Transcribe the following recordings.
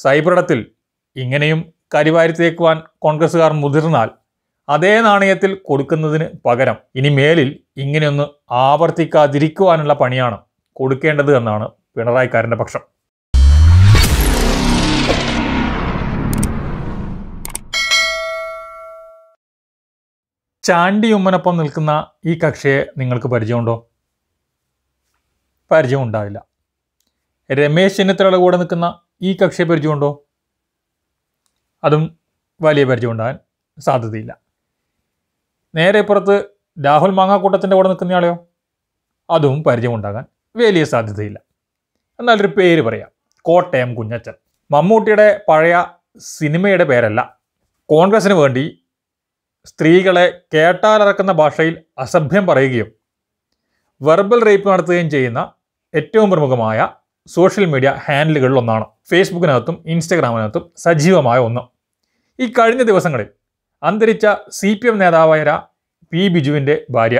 സൈബറിടത്തിൽ ഇങ്ങനെയും കരിവാരി തേക്കുവാൻ കോൺഗ്രസ്സുകാർ മുതിർന്നാൽ അതേ നാണയത്തിൽ കൊടുക്കുന്നതിന് പകരം ഇനി മേലിൽ ഇങ്ങനെയൊന്ന് ആവർത്തിക്കാതിരിക്കുവാനുള്ള പണിയാണ് കൊടുക്കേണ്ടത് എന്നാണ് പിണറായിക്കാരൻ്റെ പക്ഷം ചാണ്ടി ഉമ്മനൊപ്പം നിൽക്കുന്ന ഈ കക്ഷിയെ നിങ്ങൾക്ക് പരിചയമുണ്ടോ പരിചയം ഉണ്ടാവില്ല രമേശ് ചെന്നിത്തലയുടെ കൂടെ നിൽക്കുന്ന ഈ കക്ഷിയെ പരിചയമുണ്ടോ അതും വലിയ പരിചയം ഉണ്ടാകാൻ സാധ്യതയില്ല നേരെ പുറത്ത് രാഹുൽ മാങ്ങാക്കൂട്ടത്തിൻ്റെ കൂടെ നിൽക്കുന്നയാളെയോ അതും പരിചയമുണ്ടാകാൻ വലിയ സാധ്യതയില്ല എന്നാലൊരു പേര് പറയാം കോട്ടയം കുഞ്ഞച്ചൻ മമ്മൂട്ടിയുടെ പഴയ സിനിമയുടെ പേരല്ല കോൺഗ്രസിന് വേണ്ടി സ്ത്രീകളെ കേട്ടാലിറക്കുന്ന ഭാഷയിൽ അസഭ്യം പറയുകയും വെർബൽ റേപ്പ് നടത്തുകയും ചെയ്യുന്ന ഏറ്റവും പ്രമുഖമായ സോഷ്യൽ മീഡിയ ഹാൻഡിലുകളിൽ ഒന്നാണ് ഫേസ്ബുക്കിനകത്തും ഇൻസ്റ്റഗ്രാമിനകത്തും സജീവമായ ഒന്ന് ഈ കഴിഞ്ഞ ദിവസങ്ങളിൽ അന്തരിച്ച സി പി എം നേതാവായ പി ബിജുവിൻ്റെ ഭാര്യ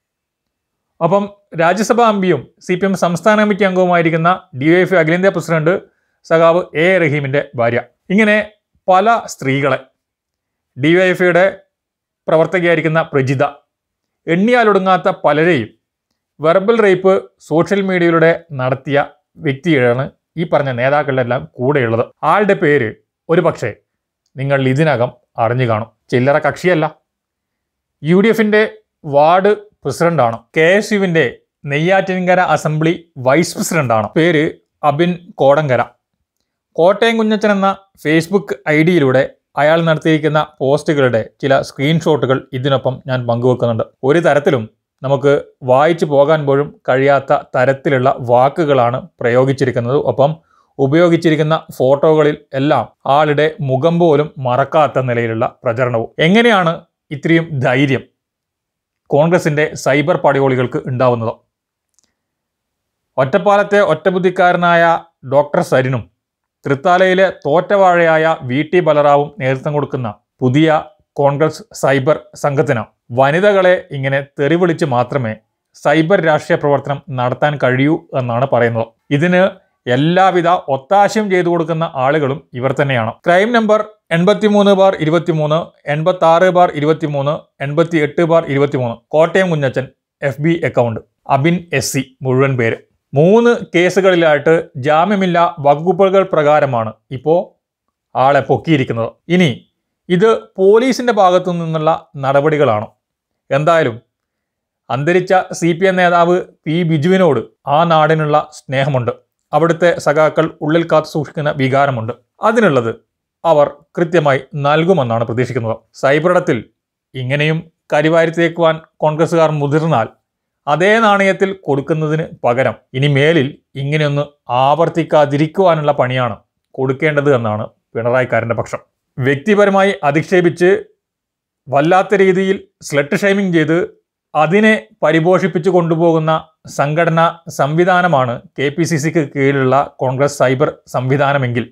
ഒപ്പം രാജ്യസഭാ അംബിയും സി പി എം സംസ്ഥാന കമ്മിറ്റി അംഗവുമായിരിക്കുന്ന ഡി വൈ എഫ് അഖിലേന്ത്യാ പ്രസിഡന്റ് സഖാവ് എ റഹീമിൻ്റെ ഭാര്യ ഇങ്ങനെ പല സ്ത്രീകളെ ഡി വൈ എഫ് യുടെ പ്രവർത്തകയായിരിക്കുന്ന പ്രജിത എണ്ണിയാലൊടുങ്ങാത്ത പലരെയും വെർബൽ റേപ്പ് സോഷ്യൽ മീഡിയയിലൂടെ നടത്തിയ വ്യക്തിയാണ് ഈ പറഞ്ഞ നേതാക്കളുടെ എല്ലാം കൂടെയുള്ളത് ആളുടെ പേര് ഒരു പക്ഷേ നിങ്ങൾ ഇതിനകം അറിഞ്ഞു കാണും ചില്ലറ കക്ഷിയല്ല യു ഡി എഫിൻ്റെ വാർഡ് പ്രസിഡന്റാണ് കെ എസ് യുവിൻ്റെ നെയ്യാറ്റിൻകര അസംബ്ലി വൈസ് പ്രസിഡന്റാണ് പേര് അബിൻ കോടങ്കര കോട്ടയം കുഞ്ഞച്ചൻ എന്ന ഫേസ്ബുക്ക് ഐ ഡിയിലൂടെ അയാൾ നടത്തിയിരിക്കുന്ന പോസ്റ്റുകളുടെ ചില സ്ക്രീൻഷോട്ടുകൾ ഇതിനൊപ്പം ഞാൻ പങ്കുവെക്കുന്നുണ്ട് ഒരു തരത്തിലും നമുക്ക് വായിച്ചു പോകാൻ പോലും കഴിയാത്ത തരത്തിലുള്ള വാക്കുകളാണ് പ്രയോഗിച്ചിരിക്കുന്നത് ഒപ്പം ഉപയോഗിച്ചിരിക്കുന്ന ഫോട്ടോകളിൽ എല്ലാം ആളുടെ മുഖം പോലും മറക്കാത്ത നിലയിലുള്ള പ്രചരണവും എങ്ങനെയാണ് ഇത്രയും ധൈര്യം കോൺഗ്രസിൻ്റെ സൈബർ പടയോളികൾക്ക് ഉണ്ടാവുന്നത് ഒറ്റപ്പാലത്തെ ഒറ്റബുദ്ധിക്കാരനായ ഡോക്ടർ സരിനും തൃത്താലയിലെ തോറ്റവാഴയായ വി ടി ബലറാവും നേതൃത്വം കൊടുക്കുന്ന പുതിയ കോൺഗ്രസ് സൈബർ സംഘത്തിന് വനിതകളെ ഇങ്ങനെ തെറിവിളിച്ച് മാത്രമേ സൈബർ രാഷ്ട്രീയ പ്രവർത്തനം നടത്താൻ കഴിയൂ എന്നാണ് പറയുന്നത് ഇതിന് എല്ലാവിധ ഒത്താശയും ചെയ്തു കൊടുക്കുന്ന ആളുകളും ഇവർ തന്നെയാണ് ക്രൈം നമ്പർ എൺപത്തിമൂന്ന് ബാർ ഇരുപത്തിമൂന്ന് എൺപത്തി ആറ് ബാർ ഇരുപത്തിമൂന്ന് എൺപത്തി എട്ട് ബാർ ഇരുപത്തിമൂന്ന് Kottayam Kunjachan F B account Abin S C മുഴുവൻ പേര് മൂന്ന് കേസുകളിലായിട്ട് ജാമ്യമില്ല വകുപ്പുകൾ പ്രകാരമാണ് ഇപ്പോൾ ആളെ പൊക്കിയിരിക്കുന്നത് ഇനി ഇത് പോലീസിന്റെ ഭാഗത്തു നിന്നുള്ള നടപടികളാണ് എന്തായാലും അന്തരിച്ച സി പി എം നേതാവ് പി ബിജുവിനോട് ആ നാടിനുള്ള സ്നേഹമുണ്ട് അവിടുത്തെ സഖാക്കൾ ഉള്ളിൽ കാത്തു സൂക്ഷിക്കുന്ന വികാരമുണ്ട് അതിനുള്ളത് അവർ കൃത്യമായി നൽകുമെന്നാണ് പ്രതീക്ഷിക്കുന്നത് സൈബറിടത്തിൽ ഇങ്ങനെയും കരിവാരി തേക്കുവാൻ കോൺഗ്രസ്സുകാർ മുതിർന്നാൽ അതേ നാണയത്തിൽ കൊടുക്കുന്നതിന് പകരം ഇനി മേലിൽ ഇങ്ങനെയൊന്ന് ആവർത്തിക്കാതിരിക്കുവാനുള്ള പണിയാണ് കൊടുക്കേണ്ടത് എന്നാണ് പിണറായിക്കാരൻ്റെ പക്ഷം വ്യക്തിപരമായി അധിക്ഷേപിച്ച് വല്ലാത്ത രീതിയിൽ സ്ലട്ട് ഷൈമിംഗ് ചെയ്ത് അതിനെ പരിപോഷിപ്പിച്ചു കൊണ്ടുപോകുന്ന സംഘടനാ സംവിധാനമാണ് കെ പി സി സിക്ക് കീഴിലുള്ള കോൺഗ്രസ് സൈബർ സംവിധാനമെങ്കിൽ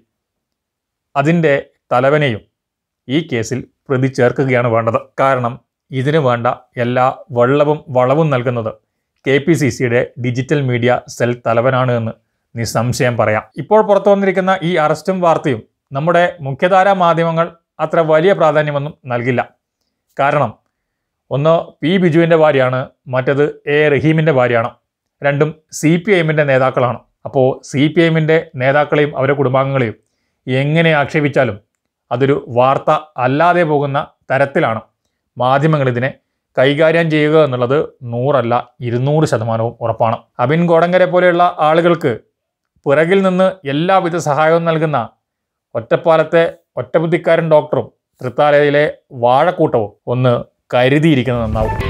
അതിൻ്റെ തലവനെയും ഈ കേസിൽ പ്രതി ചേർക്കുകയാണ് വേണ്ടത് കാരണം ഇതിനു വേണ്ട എല്ലാ വെള്ളവും വളവും നൽകുന്നത് കെ പി സി സിയുടെ ഡിജിറ്റൽ മീഡിയ സെൽ തലവനാണ് എന്ന് നിസ്സംശയം പറയാം ഇപ്പോൾ പുറത്തു വന്നിരിക്കുന്ന ഈ അറസ്റ്റും വാർത്തയും നമ്മുടെ മുഖ്യധാരാ മാധ്യമങ്ങൾ അത്ര വലിയ പ്രാധാന്യമൊന്നും നൽകില്ല കാരണം ഒന്ന് പി ബിജുവിൻ്റെ ഭാര്യയാണ് മറ്റത് എ റഹീമിൻ്റെ ഭാര്യയാണ് രണ്ടും സി പി എമ്മിൻ്റെ നേതാക്കളാണ് അപ്പോൾ സി പി എമ്മിൻ്റെ നേതാക്കളെയും അവരുടെ കുടുംബാംഗങ്ങളെയും എങ്ങനെ ആക്ഷേപിച്ചാലും അതൊരു വാർത്ത അല്ലാതെ പോകുന്ന തരത്തിലാണ് മാധ്യമങ്ങൾ ഇതിനെ കൈകാര്യം ചെയ്യുക എന്നുള്ളത് നൂറല്ല ഇരുന്നൂറ് ശതമാനവും ഉറപ്പാണ് അബിൻ കോടങ്കരെ പോലെയുള്ള ആളുകൾക്ക് പിറകിൽ നിന്ന് എല്ലാവിധ സഹായവും നൽകുന്ന ഒറ്റപ്പാലത്തെ ഒറ്റബുദ്ധിക്കാരൻ ഡോക്ടറും തൃത്താലയിലെ വാഴക്കൂട്ടവും ഒന്ന് കരുതിയിരിക്കുന്നത് നന്നാവും